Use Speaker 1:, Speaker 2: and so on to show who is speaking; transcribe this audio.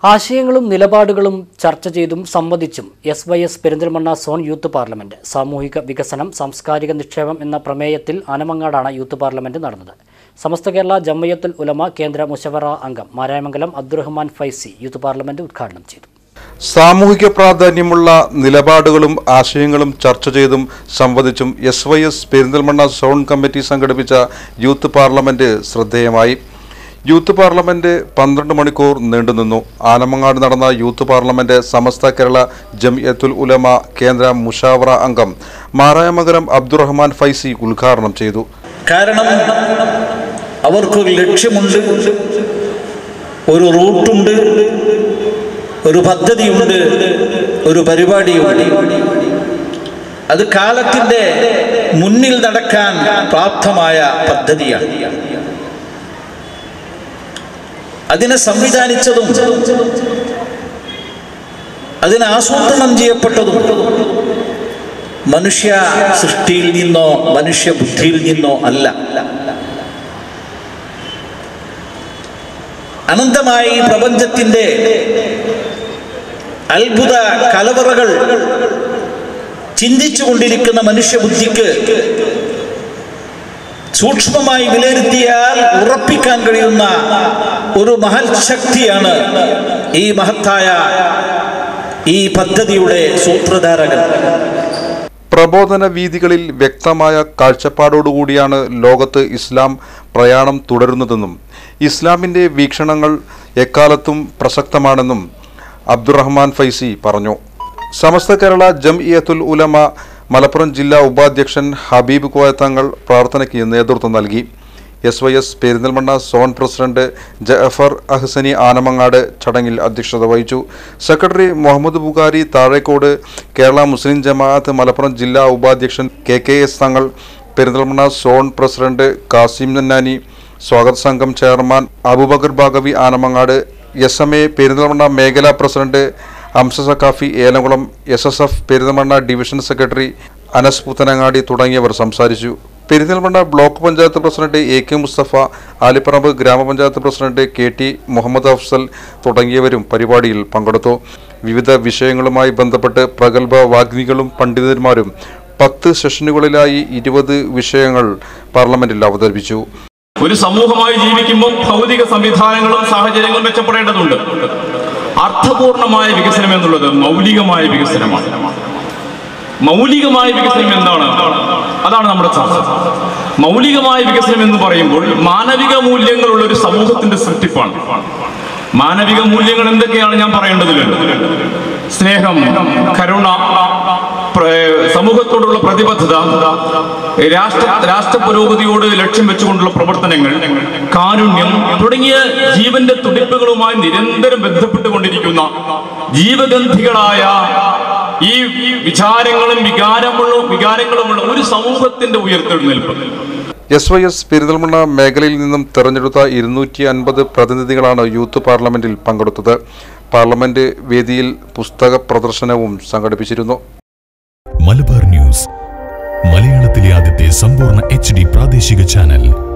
Speaker 1: ആശയങ്ങളും നിലപാടുകളും ചർച്ച ചെയ്തും സംവദിച്ചും S Y S Perinthalmanna zone youth parliament സാമൂഹിക വികസനം സാംസ്കാരിക നിക്ഷേപം എന്ന പ്രമേയത്തിൽ ആനമങ്ങാടാണ് യൂത്ത് പാർലമെന്റ് നടന്നത് സമസ്ത കേരള ജമ്മയത്തുൽ ഉലമ കേന്ദ്ര മുഷവറ അംഗം മാരായമംഗലം അബ്ദുറഹ്മാൻ ഫൈസി യൂത്ത് പാർലമെന്റ് ഉദ്ഘാടനം ചെയ്തു
Speaker 2: സാമൂഹിക പ്രാധാന്യമുള്ള നിലപാടുകളും ആശയങ്ങളും ചർച്ച ചെയ്തും സംവദിച്ചും S Y S Perinthalmanna zone committee സംഘടിപ്പിച്ച യൂത്ത് പാർലമെന്റ് ശ്രദ്ധേയമായി യൂത്ത് പാർലമെന്റ് പന്ത്രണ്ട് മണിക്കൂർ നീണ്ടുനിന്നു ആനമങ്ങാട് നടന്ന യൂത്ത് പാർലമെന്റ് സമസ്ത കേരള ജംഇയത്തുൽ ഉലമ കേന്ദ്ര മുഷാവറ അംഗം മാറായമംഗലം അബ്ദുറഹ്മാൻ ഫൈസി ഉദ്ഘാടനം ചെയ്തു
Speaker 3: കാരണം അവർക്കൊരു ലക്ഷ്യമുണ്ട് ഒരു റൂട്ടുണ്ട് ഒരു പദ്ധതിയുണ്ട് ഒരു പരിപാടിയുണ്ട് അത് കാലത്തിൻ്റെ മുന്നിൽ നടക്കാൻ പ്രാപ്തമായ പദ്ധതിയാണ് അതിനെ സംവിധാനിച്ചതും അതിനെ ആസൂത്രണം ചെയ്യപ്പെട്ടതും മനുഷ്യ സൃഷ്ടിയിൽ നിന്നോ മനുഷ്യ ബുദ്ധിയിൽ നിന്നോ അല്ല അനന്തമായ ഈ പ്രപഞ്ചത്തിന്റെ അത്ഭുത കലവറകൾ ചിന്തിച്ചു കൊണ്ടിരിക്കുന്ന മനുഷ്യബുദ്ധിക്ക് സൂക്ഷ്മമായി വിലയിരുത്തിയാൽ ഉറപ്പിക്കാൻ കഴിയുന്ന ഒരു മഹൽ ശക്തിയാണ് ഈ മഹത്തായ ഈ പദ്ധതിയുടെ സൂത്രധാരകൻ
Speaker 2: പ്രബോധന വീതികളിൽ വ്യക്തമായ കാഴ്ചപ്പാടോടുകൂടിയാണ് ലോകത്ത് ഇസ്ലാം പ്രയാണം തുടരുന്നതെന്നും ഇസ്ലാമിൻ്റെ വീക്ഷണങ്ങൾ എക്കാലത്തും പ്രസക്തമാണെന്നും അബ്ദുറഹ്മാൻ ഫൈസി പറഞ്ഞു സമസ്ത കേരള ജംഇയത്തുൽ ഉലമ മലപ്പുറം ജില്ലാ ഉപാധ്യക്ഷൻ ഹബീബ് കോയത്തങ്ങൾ പ്രാർത്ഥനയ്ക്ക് നേതൃത്വം നൽകി S Y S Perinthalmanna zone president Jafar Ahsani Anamangad ചടങ്ങിൽ അധ്യക്ഷത വഹിച്ചു സെക്രട്ടറി മുഹമ്മദ് ബുഖാരി താഴേക്കോട് കേരള മുസ്ലിം ജമാഅത്ത് മലപ്പുറം ജില്ലാ ഉപാധ്യക്ഷൻ K K S Thangal Perinthalmanna zone president Kasim Nannani സ്വാഗത സംഘം chairman Abubakar Baqavi Anamangad S M A Perinthalmanna മേഖലാ president Amsa Saqafi Elamkulam S S F Perinthalmanna division secretary Anas Puthanangadi തുടങ്ങിയവർ സംസാരിച്ചു Perinthalmanna block panchayat president A K Musthafa Alipparamba ഗ്രാമപഞ്ചായത്ത് president K T Muhammad Afsal തുടങ്ങിയവരും പരിപാടിയിൽ പങ്കെടുത്തു വിവിധ വിഷയങ്ങളുമായി ബന്ധപ്പെട്ട് പ്രഗത്ഭ വാഗ്മികളും പണ്ഡിതന്മാരും പത്ത് സെഷനുകളിലായി ഇരുപത് വിഷയങ്ങൾ പാർലമെന്റിൽ അവതരിപ്പിച്ചു
Speaker 4: ഒരു സമൂഹമായി ജീവിക്കുമ്പോൾ ഭൗതിക സംവിധാനങ്ങളും സാഹചര്യങ്ങളും മെച്ചപ്പെടേണ്ടതുണ്ട് അർത്ഥപൂർണമായ വികസനം എന്നുള്ളത് മൗലികമായ വികസനമാണ് മൗലികമായ വികസനം എന്താണ് അതാണ് നമ്മുടെ ചർച്ച മൗലികമായ വികസനം എന്ന് പറയുമ്പോൾ മാനവിക മൂല്യങ്ങളുള്ള ഒരു സമൂഹത്തിന്റെ സൃഷ്ടിപ്പാണ് മാനവിക മൂല്യങ്ങൾ എന്തൊക്കെയാണ് ഞാൻ പറയേണ്ടതില്ല സ്നേഹം കരുണ പ്ര- സമൂഹത്തോടുള്ള പ്രതിബദ്ധത രാഷ്ട്ര രാഷ്ട്ര പുരോഗതിയോട് ലക്ഷ്യം വെച്ചുകൊണ്ടുള്ള പ്രവർത്തനങ്ങൾ കാരുണ്യം തുടങ്ങിയ ജീവന്റെ തുടിപ്പുകളുമായി നിരന്തരം ബന്ധപ്പെട്ടുകൊണ്ടിരിക്കുന്ന ജീവഗന്ധികളായ ഈ വിചാരങ്ങളും വികാരമുള്ള വികാരങ്ങളുമുള്ള ഒരു സമൂഹത്തിന്റെ ഉയർത്തെഴുന്നേൽപ്പ്
Speaker 2: എസ് വൈ എസ് പെരിന്തൽമണ്ണ മേഖലയിൽ നിന്നും തെരഞ്ഞെടുത്ത ഇരുന്നൂറ്റി അൻപത് പ്രതിനിധികളാണ് യൂത്ത് പാർലമെന്റിൽ പങ്കെടുത്തത് പാർലമെന്റ് വേദിയിൽ പുസ്തക പ്രദർശനവും സംഘടിപ്പിച്ചിരുന്നു
Speaker 5: മലബാർ ന്യൂസ് മലയാളത്തിലെ ആദ്യത്തെ സമ്പൂർണ്ണ എച്ച് ഡി പ്രാദേശിക ചാനൽ